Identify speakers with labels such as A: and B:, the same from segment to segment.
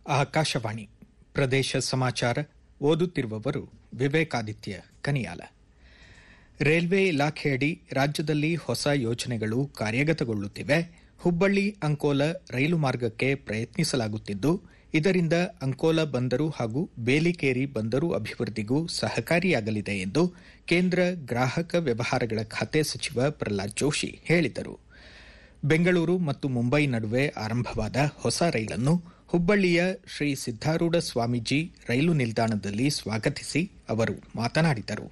A: ಆಕಾಶವಾಣಿ ಪ್ರದೇಶ ಸಮಾಚಾರ ಓದುತ್ತಿರುವವರು ವಿವೇಕಾದಿತ್ಯ ಕನಿಯಾಲ ರೈಲ್ವೆ ಇಲಾಖೆಯಡಿ ರಾಜ್ಯದಲ್ಲಿ ಹೊಸ ಯೋಜನೆಗಳು ಕಾರ್ಯಗತಗೊಳ್ಳುತ್ತಿವೆ ಹುಬ್ಬಳ್ಳಿ ಅಂಕೋಲ ರೈಲು ಮಾರ್ಗಕ್ಕೆ ಪ್ರಯತ್ನಿಸಲಾಗುತ್ತಿದ್ದು ಇದರಿಂದ ಅಂಕೋಲ ಬಂದರು ಹಾಗೂ ಬೇಲಿಕೇರಿ ಬಂದರು ಅಭಿವೃದ್ಧಿಗೂ ಸಹಕಾರಿಯಾಗಲಿದೆ ಎಂದು ಕೇಂದ್ರ ಗ್ರಾಹಕ ವ್ಯವಹಾರಗಳ ಖಾತೆ ಸಚಿವ ಪ್ರಹ್ಲಾದ್ ಜೋಶಿ ಹೇಳಿದರು ಬೆಂಗಳೂರು ಮತ್ತು ಮುಂಬೈ ನಡುವೆ ಆರಂಭವಾದ ಹೊಸ ರೈಲನ್ನು ಹುಬ್ಬಳ್ಳಿಯ ಶ್ರೀ ಸಿದ್ದಾರೂಢ ಸ್ವಾಮೀಜಿ ರೈಲು ನಿಲ್ದಾಣದಲ್ಲಿ ಸ್ವಾಗತಿಸಿ ಅವರು ಮಾತನಾಡಿದರು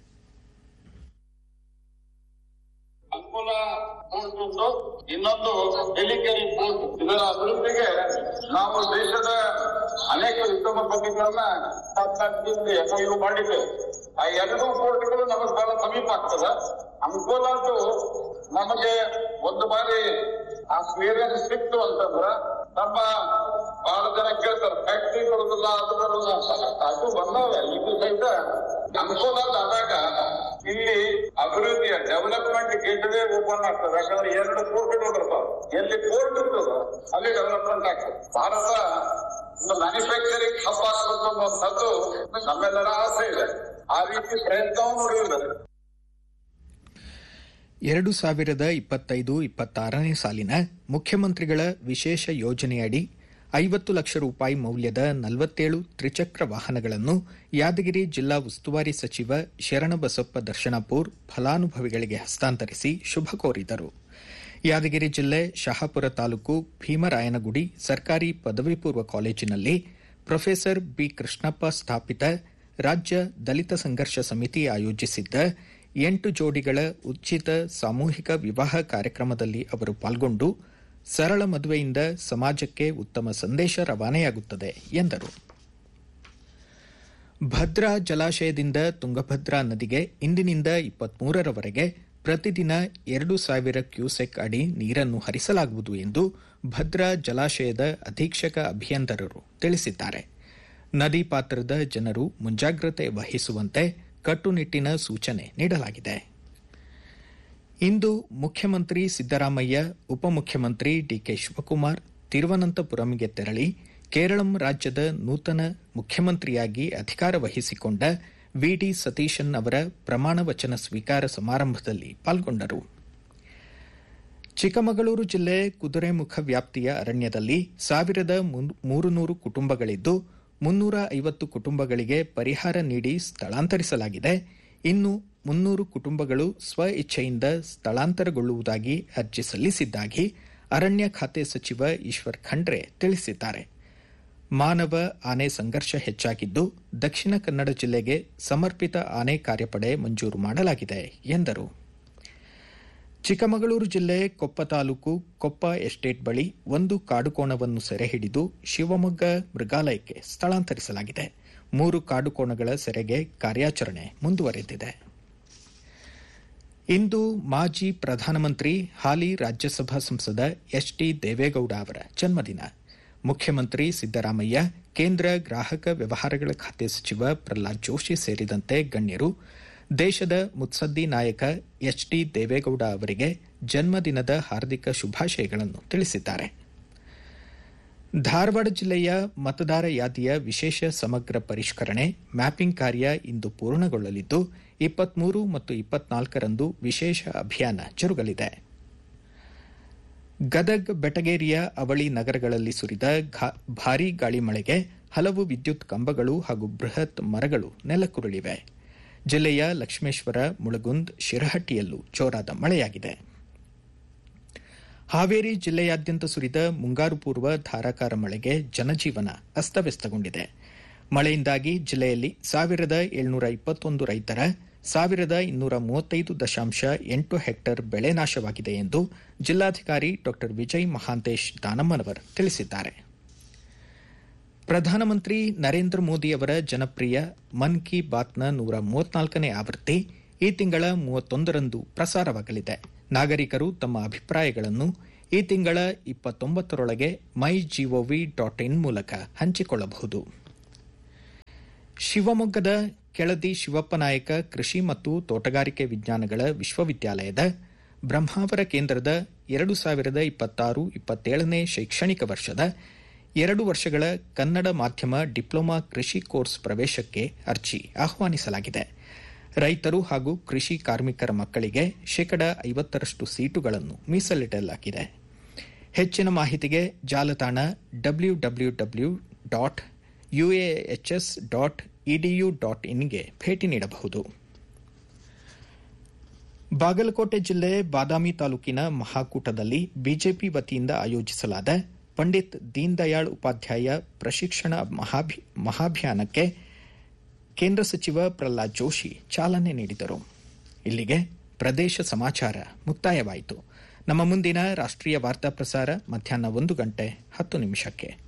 B: ಅಂಕೋಲ ಪೋರ್ಟ್ ಒಂದು ಇನ್ನೊಂದು ಡೆಲಿಕೇರಿ ಪೋರ್ಟ್ ಇದರ ಅಭಿವೃದ್ಧಿಗೆ ನಾವು ದೇಶದ ಅನೇಕ ಉದ್ಯಮಪತಿಗಳನ್ನ ಎಫ್ಐಯು ಮಾಡಿದ್ದೇವೆ ಆ ಎರಡೂ ಪೋರ್ಟ್ಗಳು ನಮಗೆ ಬಹಳ ಸಮೀಪ ಆಗ್ತದ ಅಂಕೋಲಾದು ನಮಗೆ ಒಂದು ಬಾರಿ ಆ ಕ್ಲಿಯರೆನ್ಸ್ ಸಿಕ್ತು ಅಂತಂದ್ರ ನಮ್ಮ ಬಹಳ ಜನ ಕೇಳ್ತಾರೆ ಫ್ಯಾಕ್ಟ್ರಿ ಬರುದಿಲ್ಲ ಅದು ಬರುದಿಲ್ಲ ಅಂತ. ಅದು ಬಂದವೆ ಇದು ಸಹಿತ ಅನುಕೂಲದಾದಾಗ ಇಲ್ಲಿ ಅಭಿವೃದ್ಧಿಯ ಡೆವಲಪ್ಮೆಂಟ್ ಗೇಟ್ವೇ ಓಪನ್ ಆಗ್ತದೆ ಯಾಕಂದ್ರೆ ಎರಡು ಪೋರ್ಟ್ಗಳು ಬರ್ತಾವ ಎಲ್ಲಿ ಪೋರ್ಟ್ ಇರ್ತದ ಅಲ್ಲಿ ಡೆವಲಪ್ಮೆಂಟ್ ಆಗ್ತದೆ ಭಾರತ ಒಂದು ಮ್ಯಾನುಫ್ಯಾಕ್ಚರಿಂಗ್ ಹಬ್ ಆಗ್ಬೇಕು ಅನ್ನುವಂಥದ್ದು ನಮ್ಮೆಲ್ಲರ ಆಸೆ ಇದೆ ಆ ರೀತಿ ಪ್ರಯತ್ನವೂ ನಡೆಯುತ್ತದೆ
A: ಎರಡು ಸಾವಿರದ ಇಪ್ಪತ್ತೈದು ಇಪ್ಪತ್ತಾರನೇ ಸಾಲಿನ ಮುಖ್ಯಮಂತ್ರಿಗಳ ವಿಶೇಷ ಯೋಜನೆಯಡಿ ಐವತ್ತು ಲಕ್ಷ ರೂಪಾಯಿ ಮೌಲ್ಯದ ನಲವತ್ತೇಳು ತ್ರಿಚಕ್ರ ವಾಹನಗಳನ್ನು ಯಾದಗಿರಿ ಜಿಲ್ಲಾ ಉಸ್ತುವಾರಿ ಸಚಿವ ಶರಣಬಸಪ್ಪ ದರ್ಶನಪುರ್ ಫಲಾನುಭವಿಗಳಿಗೆ ಹಸ್ತಾಂತರಿಸಿ ಶುಭ ಕೋರಿದರು ಯಾದಗಿರಿ ಜಿಲ್ಲೆ ಶಹಾಪುರ ತಾಲೂಕು ಭೀಮರಾಯನಗುಡಿ ಸರ್ಕಾರಿ ಪದವಿ ಪೂರ್ವ ಕಾಲೇಜಿನಲ್ಲಿ ಪ್ರೊಫೆಸರ್ ಬಿ ಕೃಷ್ಣಪ್ಪ ಸ್ಥಾಪಿತ ರಾಜ್ಯ ದಲಿತ ಸಂಘರ್ಷ ಸಮಿತಿ ಆಯೋಜಿಸಿದ್ದ ಎಂಟು ಜೋಡಿಗಳ ಉಚಿತ ಸಾಮೂಹಿಕ ವಿವಾಹ ಕಾರ್ಯಕ್ರಮದಲ್ಲಿ ಅವರು ಪಾಲ್ಗೊಂಡು ಸರಳ ಮದುವೆಯಿಂದ ಸಮಾಜಕ್ಕೆ ಉತ್ತಮ ಸಂದೇಶ ರವಾನೆಯಾಗುತ್ತದೆ ಎಂದರು ಭದ್ರಾ ಜಲಾಶಯದಿಂದ ತುಂಗಭದ್ರಾ ನದಿಗೆ ಇಂದಿನಿಂದ ಇಪ್ಪತ್ಮೂರರವರೆಗೆ ಪ್ರತಿದಿನ ಎರಡು ಸಾವಿರ ಕ್ಯೂಸೆಕ್ ಅಡಿ ನೀರನ್ನು ಹರಿಸಲಾಗುವುದು ಎಂದು ಭದ್ರಾ ಜಲಾಶಯದ ಅಧೀಕ್ಷಕ ಅಭಿಯಂತರರು ತಿಳಿಸಿದ್ದಾರೆ ನದಿ ಪಾತ್ರದ ಜನರು ಮುಂಜಾಗ್ರತೆ ವಹಿಸುವಂತೆ ಕಟ್ಟುನಿಟ್ಟಿನ ಸೂಚನೆ ನೀಡಲಾಗಿದೆ ಇಂದು ಮುಖ್ಯಮಂತ್ರಿ ಸಿದ್ದರಾಮಯ್ಯ ಉಪಮುಖ್ಯಮಂತ್ರಿ ಡಿಕೆ ಶಿವಕುಮಾರ್ ತಿರುವನಂತಪುರಂಗೆ ತೆರಳಿ ಕೇರಳಂ ರಾಜ್ಯದ ನೂತನ ಮುಖ್ಯಮಂತ್ರಿಯಾಗಿ ಅಧಿಕಾರ ವಹಿಸಿಕೊಂಡ ವಿಡಿ ಸತೀಶನ್ ಅವರ ಪ್ರಮಾಣ ವಚನ ಸ್ವೀಕಾರ ಸಮಾರಂಭದಲ್ಲಿ ಪಾಲ್ಗೊಂಡರು ಚಿಕ್ಕಮಗಳೂರು ಜಿಲ್ಲೆ ಕುದುರೆಮುಖ ವ್ಯಾಪ್ತಿಯ ಅರಣ್ಯದಲ್ಲಿ ಸಾವಿರದ ಮೂರು ನೂರು ಕುಟುಂಬಗಳಿದ್ದು ಮುನ್ನೂರ ಐವತ್ತು ಕುಟುಂಬಗಳಿಗೆ ಪರಿಹಾರ ನೀಡಿ ಸ್ಥಳಾಂತರಿಸಲಾಗಿದೆ ಇನ್ನು ಮುನ್ನೂರು ಕುಟುಂಬಗಳು ಸ್ವ ಇಚ್ಛೆಯಿಂದ ಸ್ಥಳಾಂತರಗೊಳ್ಳುವುದಾಗಿ ಅರ್ಜಿ ಸಲ್ಲಿಸಿದ್ದಾಗಿ ಅರಣ್ಯ ಖಾತೆ ಸಚಿವ ಈಶ್ವರ್ ಖಂಡ್ರೆ ತಿಳಿಸಿದ್ದಾರೆ ಮಾನವ ಆನೆ ಸಂಘರ್ಷ ಹೆಚ್ಚಾಗಿದ್ದು ದಕ್ಷಿಣ ಕನ್ನಡ ಜಿಲ್ಲೆಗೆ ಸಮರ್ಪಿತ ಆನೆ ಕಾರ್ಯಪಡೆ ಮಂಜೂರು ಮಾಡಲಾಗಿದೆ ಎಂದರು ಚಿಕ್ಕಮಗಳೂರು ಜಿಲ್ಲೆ ಕೊಪ್ಪ ತಾಲೂಕು ಕೊಪ್ಪ ಎಸ್ಟೇಟ್ ಬಳಿ ಒಂದು ಕಾಡುಕೋಣವನ್ನು ಸೆರೆಹಿಡಿದು ಶಿವಮೊಗ್ಗ ಮೃಗಾಲಯಕ್ಕೆ ಸ್ಥಳಾಂತರಿಸಲಾಗಿದೆ ಮೂರು ಕಾಡುಕೋಣಗಳ ಸೆರೆಗೆ ಕಾರ್ಯಾಚರಣೆ ಮುಂದುವರೆದಿದೆ ಇಂದು ಮಾಜಿ ಪ್ರಧಾನಮಂತ್ರಿ ಹಾಲಿ ರಾಜ್ಯಸಭಾ ಸಂಸದ ಎಚ್ಡಿ ದೇವೇಗೌಡ ಅವರ ಜನ್ಮದಿನ ಮುಖ್ಯಮಂತ್ರಿ ಸಿದ್ದರಾಮಯ್ಯ ಕೇಂದ್ರ ಗ್ರಾಹಕ ವ್ಯವಹಾರಗಳ ಖಾತೆ ಸಚಿವ ಪ್ರಹ್ಲಾದ್ ಜೋಶಿ ಸೇರಿದಂತೆ ಗಣ್ಯರು ದೇಶದ ಮುತ್ಸದ್ದಿ ನಾಯಕ ಎಚ್ಡಿ ದೇವೇಗೌಡ ಅವರಿಗೆ ಜನ್ಮದಿನದ ಹಾರ್ದಿಕ ಶುಭಾಶಯಗಳನ್ನು ತಿಳಿಸಿದ್ದಾರೆ ಧಾರವಾಡ ಜಿಲ್ಲೆಯ ಮತದಾರ ಯಾದಿಯ ವಿಶೇಷ ಸಮಗ್ರ ಪರಿಷ್ಕರಣೆ ಮ್ಯಾಪಿಂಗ್ ಕಾರ್ಯ ಇಂದು ಪೂರ್ಣಗೊಳ್ಳಲಿದ್ದು ಇಪ್ಪತ್ಮೂರು ಮತ್ತು ಇಪ್ಪತ್ನಾಲ್ಕರಂದು ವಿಶೇಷ ಅಭಿಯಾನ ಜರುಗಲಿದೆ ಗದಗ್ ಬೆಟಗೇರಿಯ ಅವಳಿ ನಗರಗಳಲ್ಲಿ ಸುರಿದ ಭಾರೀ ಗಾಳಿ ಮಳೆಗೆ ಹಲವು ವಿದ್ಯುತ್ ಕಂಬಗಳು ಹಾಗೂ ಬೃಹತ್ ಮರಗಳು ನೆಲಕ್ಕುರುಳಿವೆ ಜಿಲ್ಲೆಯ ಲಕ್ಷ್ಮೇಶ್ವರ ಮುಳಗುಂದ್ ಶಿರಹಟ್ಟಿಯಲ್ಲೂ ಜೋರಾದ ಮಳೆಯಾಗಿದೆ ಹಾವೇರಿ ಜಿಲ್ಲೆಯಾದ್ಯಂತ ಸುರಿದ ಮುಂಗಾರು ಪೂರ್ವ ಧಾರಾಕಾರ ಮಳೆಗೆ ಜನಜೀವನ ಅಸ್ತವ್ಯಸ್ತಗೊಂಡಿದೆ ಮಳೆಯಿಂದಾಗಿ ಜಿಲ್ಲೆಯಲ್ಲಿ ಸಾವಿರದ ಏಳ್ನೂರ ಇಪ್ಪತ್ತೊಂದು ರೈತರ ಸಾವಿರದ ಇನ್ನೂರ ಮೂವತ್ತೈದು ದಶಾಂಶ ಎಂಟು ಹೆಕ್ಟೇರ್ ಬೆಳೆ ನಾಶವಾಗಿದೆ ಎಂದು ಜಿಲ್ಲಾಧಿಕಾರಿ ಡಾ ವಿಜಯ್ ಮಹಾಂತೇಶ್ ದಾನಮ್ಮನವರ್ ತಿಳಿಸಿದ್ದಾರೆ ಪ್ರಧಾನಮಂತ್ರಿ ನರೇಂದ್ರ ಮೋದಿ ಅವರ ಜನಪ್ರಿಯ ಮನ್ ಕಿ ಬಾತ್ನ ನೂರ ಮೂವತ್ನಾಲ್ಕನೇ ಆವೃತ್ತಿ ಈ ತಿಂಗಳ ಮೂವತ್ತೊಂದರಂದು ಪ್ರಸಾರವಾಗಲಿದೆ ನಾಗರಿಕರು ತಮ್ಮ ಅಭಿಪ್ರಾಯಗಳನ್ನು ಈ ತಿಂಗಳ ಇಪ್ಪತ್ತೊಂಬತ್ತರೊಳಗೆ ಮೈ ಜಿಒವಿ ಡಾಟ್ ಇನ್ ಮೂಲಕ ಹಂಚಿಕೊಳ್ಳಬಹುದು ಶಿವಮೊಗ್ಗದ ಕೆಳದಿ ಶಿವಪ್ಪನಾಯಕ ಕೃಷಿ ಮತ್ತು ತೋಟಗಾರಿಕೆ ವಿಜ್ಞಾನಗಳ ವಿಶ್ವವಿದ್ಯಾಲಯದ ಬ್ರಹ್ಮಾವರ ಕೇಂದ್ರದ ಎರಡು ಸಾವಿರದ ಇಪ್ಪತ್ತಾರು ಇಪ್ಪತ್ತೇಳನೇ ಶೈಕ್ಷಣಿಕ ವರ್ಷದ ಎರಡು ವರ್ಷಗಳ ಕನ್ನಡ ಮಾಧ್ಯಮ ಡಿಪ್ಲೊಮಾ ಕೃಷಿ ಕೋರ್ಸ್ ಪ್ರವೇಶಕ್ಕೆ ಅರ್ಜಿ ಆಹ್ವಾನಿಸಲಾಗಿದೆ ರೈತರು ಹಾಗೂ ಕೃಷಿ ಕಾರ್ಮಿಕರ ಮಕ್ಕಳಿಗೆ ಶೇಕಡ ಐವತ್ತರಷ್ಟು ಸೀಟುಗಳನ್ನು ಮೀಸಲಿಡಲಾಗಿದೆ ಹೆಚ್ಚಿನ ಮಾಹಿತಿಗೆ ಜಾಲತಾಣ W W W dot UAHS dot EDU dot ಇನ್ಗೆ ಭೇಟಿ ನೀಡಬಹುದು ಬಾಗಲಕೋಟೆ ಜಿಲ್ಲೆ ಬಾದಾಮಿ ತಾಲೂಕಿನ ಮಹಾಕೂಟದಲ್ಲಿ ಬಿಜೆಪಿ ವತಿಯಿಂದ ಆಯೋಜಿಸಲಾದ ಪಂಡಿತ್ ದೀನ್ ದಯಾಳ್ ಉಪಾಧ್ಯಾಯ ಪ್ರಶಿಕ್ಷಣ ಮಹಾಭಿಯಾನಕ್ಕೆ ಕೇಂದ್ರ ಸಚಿವ ಪ್ರಹ್ಲಾದ್ ಜೋಶಿ ಚಾಲನೆ ನೀಡಿದರು ಇಲ್ಲಿಗೆ ಪ್ರದೇಶ ಸಮಾಚಾರ ಮುಕ್ತಾಯವಾಯಿತು ನಮ್ಮ ಮುಂದಿನ ರಾಷ್ಟ್ರೀಯ ವಾರ್ತಾ ಪ್ರಸಾರ ಮಧ್ಯಾಹ್ನ ಒಂದು ಗಂಟೆ ಹತ್ತು ನಿಮಿಷಕ್ಕೆ